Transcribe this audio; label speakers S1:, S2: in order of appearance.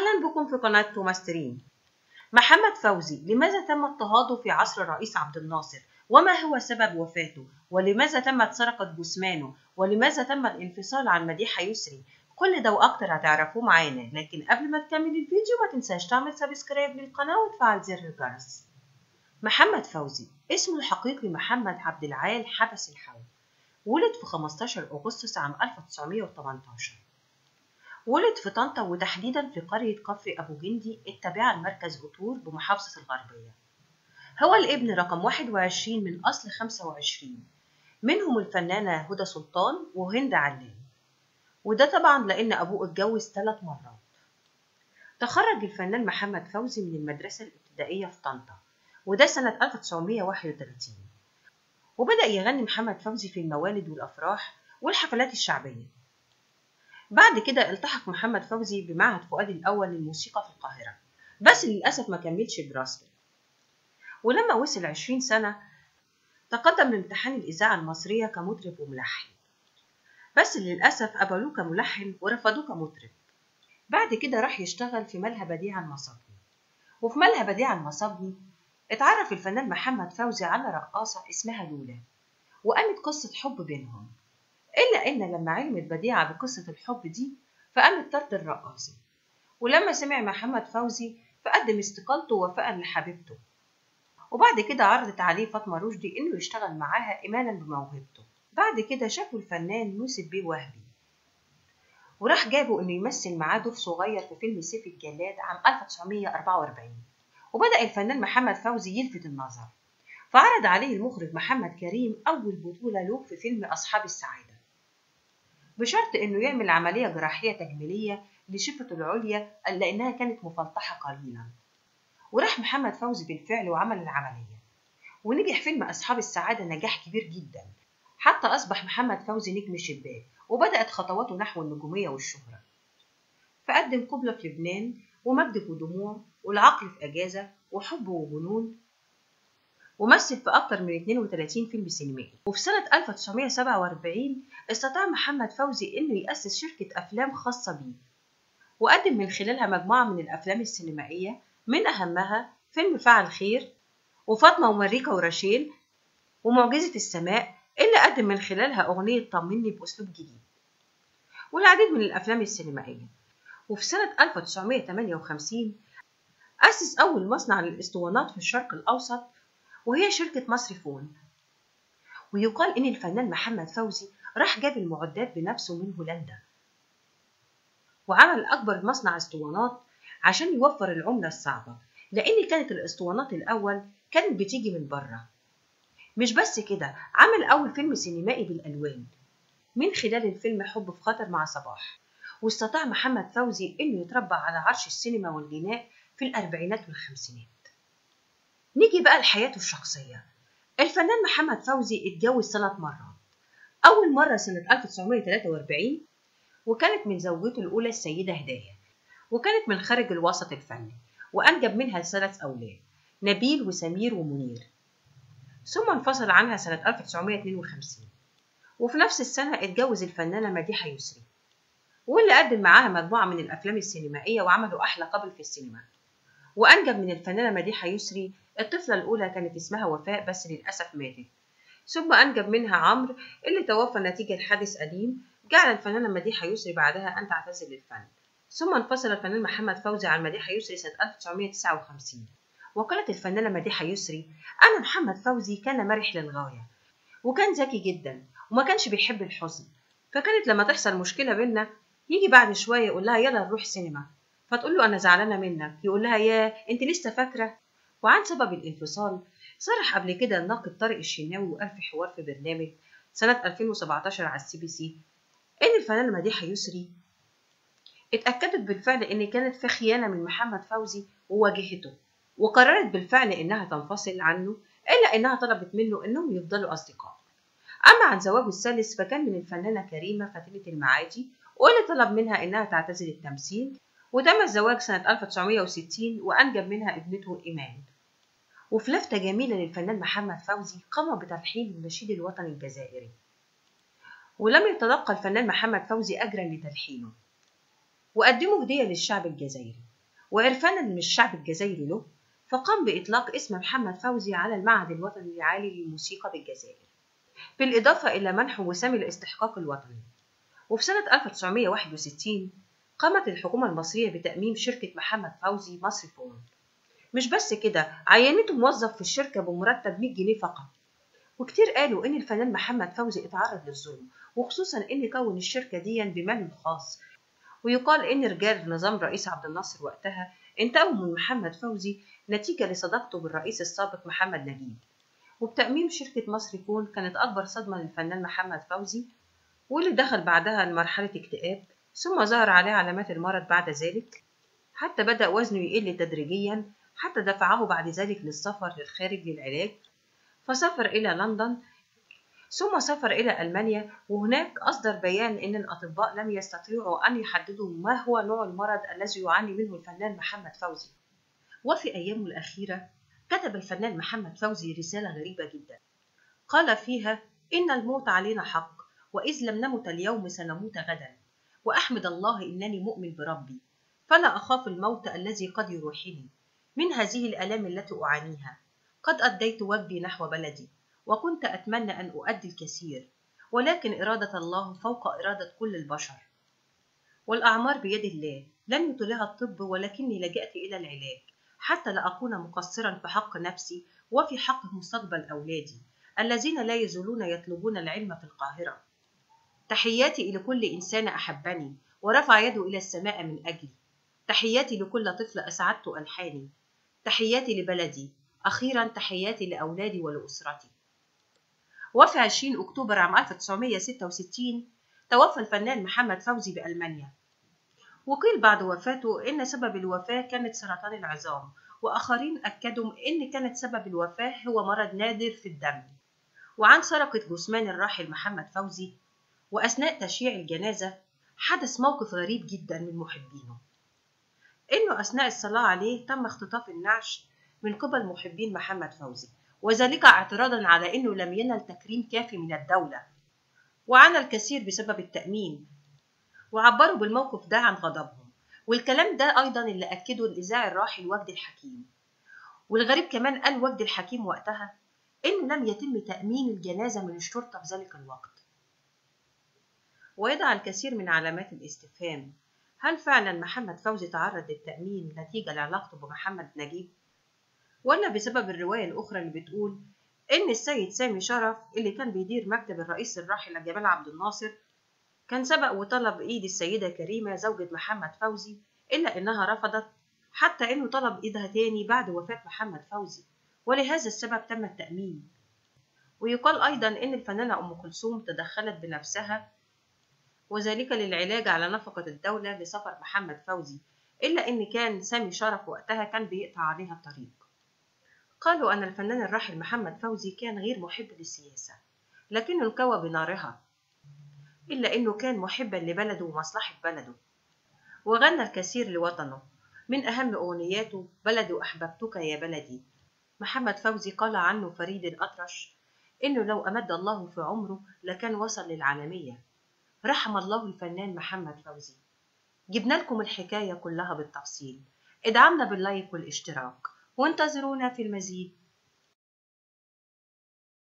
S1: أهلا بكم في قناة توماسترين محمد فوزي لماذا تم اضطهاده في عصر الرئيس عبد الناصر وما هو سبب وفاته ولماذا تمت سرقة جثمانه ولماذا تم الانفصال عن مديحة يسري كل ده واكتر هتعرفوه معانا لكن قبل ما تكمل الفيديو ما تنساش تعمل سبسكرايب للقناة وتفعل زر الجرس محمد فوزي اسمه الحقيقي محمد عبد العال حبس الحول ولد في 15 أغسطس عام 1918 ولد في طنطا وتحديدا في قرية كفر أبو جندي التابعة لمركز أطور بمحافظة الغربية هو الابن رقم 21 من أصل 25 منهم الفنانة هدى سلطان وهند علام وده طبعا لأن أبوه اتجوز ثلاث مرات تخرج الفنان محمد فوزي من المدرسة الابتدائية في طنطا وده سنة 1931 وبدأ يغني محمد فوزي في الموالد والأفراح والحفلات الشعبية بعد كده التحق محمد فوزي بمعهد فؤاد الأول للموسيقى في القاهرة بس للأسف ما كملش دراسته ولما وصل 20 سنة تقدم لامتحان الإذاعة المصرية كمطرب وملحن بس للأسف قبلوه كملحن ورفضوه كمطرب بعد كده راح يشتغل في ملهى بديع المصابني وفي ملهى بديع المصابني اتعرف الفنان محمد فوزي على رقاصة اسمها لولا وقامت قصة حب بينهم إلا إن لما علمت بديعة بقصة الحب دي فقامت طرد الرقاصة ولما سمع محمد فوزي فقدم استقالته وفاء لحبيبته وبعد كده عرضت عليه فاطمة رشدي إنه يشتغل معاها إيمانا بموهبته بعد كده شافوا الفنان يوسف بيه وهبي وراح جابوا إنه يمثل معاه دور صغير في فيلم سيف الجلاد عام 1944 وبدأ الفنان محمد فوزي يلفت النظر فعرض عليه المخرج محمد كريم أول بطولة له في فيلم أصحاب السعادة بشرط إنه يعمل عملية جراحية تجميلية لشفته العليا لأنها كانت مفلطحة قليلا وراح محمد فوزي بالفعل وعمل العملية ونجح فيلم أصحاب السعادة نجاح كبير جدا حتى أصبح محمد فوزي نجم الشباك وبدأت خطواته نحو النجومية والشهرة فقدم قبلة في لبنان ومجد ودموع والعقل في أجازة وحب وجنون ومثل في أكثر من 32 فيلم سينمائي وفي سنة 1947 استطاع محمد فوزي إنه يأسس شركة أفلام خاصة بيه وقدم من خلالها مجموعة من الأفلام السينمائية من أهمها فيلم فعل خير وفاطمة ومريكا ورشيل ومعجزة السماء اللي قدم من خلالها أغنية طمني بأسلوب جديد والعديد من الأفلام السينمائية وفي سنة 1958 أسس أول مصنع للإسطوانات في الشرق الأوسط وهي شركة مصر فون ويقال إن الفنان محمد فوزي راح جاب المعدات بنفسه من هولندا وعمل أكبر مصنع اسطوانات عشان يوفر العملة الصعبة لأن كانت الاسطوانات الأول كانت بتيجي من بره مش بس كده عمل أول فيلم سينمائي بالألوان من خلال الفيلم حب في خطر مع صباح واستطاع محمد فوزي إنه يتربع على عرش السينما والغناء في الأربعينات والخمسينات نيجي بقى لحياته الشخصية الفنان محمد فوزي اتجوز ثلاث مرات أول مرة سنة 1943 وكانت من زوجته الأولى السيدة هداية وكانت من خارج الوسط الفني وأنجب منها ثلاث أولاد نبيل وسمير ومنير ثم انفصل عنها سنة 1952 وفي نفس السنة اتجوز الفنانة مديحة يسري واللي قدم معاها مجموعة من الأفلام السينمائية وعملوا أحلى قبل في السينما وأنجب من الفنانة مديحة يسري الطفلة الأولى كانت اسمها وفاء بس للأسف ماتت ثم أنجب منها عمرو اللي توفى نتيجة حادث أليم جعل الفنانة مديحة يسري بعدها أن تعتزل الفن ثم انفصل الفنان محمد فوزي عن مديحة يسري سنة 1959 وقالت الفنانة مديحة يسري أن محمد فوزي كان مرح للغاية وكان ذكي جدا وما كانش بيحب الحزن فكانت لما تحصل مشكلة بينا يجي بعد شوية يقول لها يلا نروح سينما فتقول له أنا زعلانة منك يقول لها يا أنت لسه فاكرة وعن سبب الانفصال صرح قبل كده الناقد طارق الشناوي وقال في حوار في برنامج سنة 2017 على السي بي سي إن الفنانة مديحة يسري اتأكدت بالفعل إن كانت في خيانة من محمد فوزي وواجهته وقررت بالفعل إنها تنفصل عنه إلا إنها طلبت منه إنهم يفضلوا أصدقاء أما عن زواجه الثالث فكان من الفنانة كريمة فتنة المعادي واللي طلب منها إنها تعتزل التمثيل وتم الزواج سنة 1960 وأنجب منها ابنته إيمان وفي لفتة جميلة للفنان محمد فوزي قام بتلحين النشيد الوطني الجزائري ولم يتلقى الفنان محمد فوزي أجرا لتلحينه وقدموا هدية للشعب الجزائري وعرفانا من الشعب الجزائري له فقام بإطلاق اسم محمد فوزي على المعهد الوطني العالي للموسيقى بالجزائر بالإضافة إلى منحه وسام الاستحقاق الوطني وفي سنة 1961 قامت الحكومة المصرية بتأميم شركة محمد فوزي مصر فون مش بس كده عينته موظف في الشركة بمرتب 100 جنيه فقط وكتير قالوا إن الفنان محمد فوزي اتعرض للظلم وخصوصا إن كون الشركة دي بماله الخاص ويقال إن رجال نظام رئيس عبد الناصر وقتها انتقموا من محمد فوزي نتيجة لصداقته بالرئيس السابق محمد نجيب وبتأميم شركة مصر فون كانت أكبر صدمة للفنان محمد فوزي واللي دخل بعدها لمرحلة اكتئاب ثم ظهر عليه علامات المرض بعد ذلك حتى بدأ وزنه يقل تدريجيا حتى دفعه بعد ذلك للسفر للخارج للعلاج فسافر إلى لندن ثم سافر إلى ألمانيا وهناك أصدر بيان أن الأطباء لم يستطيعوا أن يحددوا ما هو نوع المرض الذي يعاني منه الفنان محمد فوزي وفي أيامه الأخيرة كتب الفنان محمد فوزي رسالة غريبة جدا قال فيها إن الموت علينا حق وإذ لم نمت اليوم سنموت غدا وأحمد الله إنني مؤمن بربي فلا أخاف الموت الذي قد يروحني من هذه الآلام التي أعانيها قد أديت واجبي نحو بلدي وكنت أتمنى أن أؤدي الكثير ولكن إرادة الله فوق إرادة كل البشر والأعمار بيد الله لم يطلها الطب ولكني لجأت إلى العلاج حتى لا أكون مقصرا في حق نفسي وفي حق مستقبل أولادي الذين لا يزالون يطلبون العلم في القاهرة تحياتي إلى كل إنسان أحبني ورفع يده إلى السماء من أجلي تحياتي لكل طفل أسعدت ألحاني تحياتي لبلدي أخيرا تحياتي لأولادي ولأسرتي وفي 20 أكتوبر عام 1966 توفى الفنان محمد فوزي بألمانيا وقيل بعد وفاته إن سبب الوفاة كانت سرطان العظام وآخرين أكدوا إن كانت سبب الوفاة هو مرض نادر في الدم وعن سرقة جثمان الراحل محمد فوزي وأثناء تشييع الجنازة حدث موقف غريب جدا من محبينه إنه أثناء الصلاة عليه تم اختطاف النعش من قبل محبين محمد فوزي وذلك اعتراضا على أنه لم ينل تكريم كافي من الدولة وعانى الكثير بسبب التأمين وعبروا بالموقف ده عن غضبهم والكلام ده أيضا اللي أكده الإذاعي الراحل وجدي الحكيم والغريب كمان قال وجدي الحكيم وقتها إنه لم يتم تأمين الجنازة من الشرطة في ذلك الوقت ويضع الكثير من علامات الاستفهام هل فعلا محمد فوزي تعرض للتأمين نتيجة لعلاقته بمحمد نجيب؟ ولا بسبب الرواية الأخرى اللي بتقول إن السيد سامي شرف اللي كان بيدير مكتب الرئيس الراحل جمال عبد الناصر كان سبق وطلب إيد السيدة كريمة زوجة محمد فوزي إلا إنها رفضت حتى إنه طلب إيدها تاني بعد وفاة محمد فوزي ولهذا السبب تم التأمين ويقال أيضا إن الفنانة أم كلثوم تدخلت بنفسها وذلك للعلاج على نفقة الدولة لسفر محمد فوزي إلا إن كان سامي شرف وقتها كان بيقطع عليها الطريق قالوا أن الفنان الراحل محمد فوزي كان غير محب للسياسة لكنه انكوى بنارها إلا إنه كان محبا لبلده ومصلحة بلده وغنى الكثير لوطنه من أهم أغنياته بلدي أحببتك يا بلدي محمد فوزي قال عنه فريد الأطرش إنه لو أمد الله في عمره لكان وصل للعالمية رحم الله الفنان محمد فوزي جبنا لكم الحكاية كلها بالتفصيل ادعمنا باللايك والاشتراك وانتظرونا في المزيد